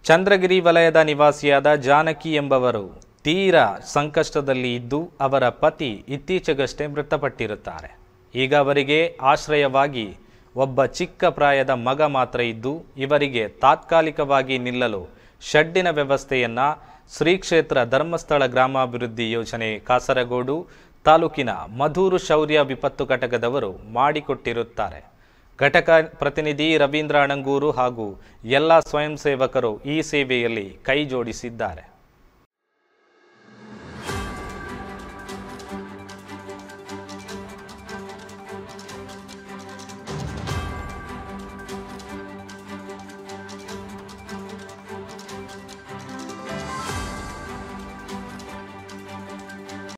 ಚಂದ್ರಗಿರಿ ವಲಯದ ನಿವಾಸಿಯಾದ ಜಾನಕಿ ಎಂಬವರು ತೀರಾ ಸಂಕಷ್ಟದಲ್ಲಿ ಇದ್ದು ಅವರ ಪತಿ ಇತ್ತೀಚೆಗಷ್ಟೇ ಮೃತಪಟ್ಟಿರುತ್ತಾರೆ ಈಗ ಅವರಿಗೆ ಆಶ್ರಯವಾಗಿ ಒಬ್ಬ ಚಿಕ್ಕ ಪ್ರಾಯದ ಮಗ ಮಾತ್ರ ಇದ್ದು ಇವರಿಗೆ ತಾತ್ಕಾಲಿಕವಾಗಿ ನಿಲ್ಲಲು ಶೆಡ್ಡಿನ ವ್ಯವಸ್ಥೆಯನ್ನ ಶ್ರೀ ಕ್ಷೇತ್ರ ಧರ್ಮಸ್ಥಳ ಗ್ರಾಮಾಭಿವೃದ್ಧಿ ಯೋಜನೆ ಕಾಸರಗೋಡು ತಾಲೂಕಿನ ಮಧೂರು ಶೌರ್ಯ ವಿಪತ್ತು ಘಟಕದವರು ಮಾಡಿಕೊಟ್ಟಿರುತ್ತಾರೆ ಘಟಕ ಪ್ರತಿನಿಧಿ ರವೀಂದ್ರ ಅಣಂಗೂರು ಹಾಗೂ ಎಲ್ಲ ಸ್ವಯಂ ಸೇವಕರು ಈ ಸೇವೆಯಲ್ಲಿ ಕೈ ಜೋಡಿಸಿದ್ದಾರೆ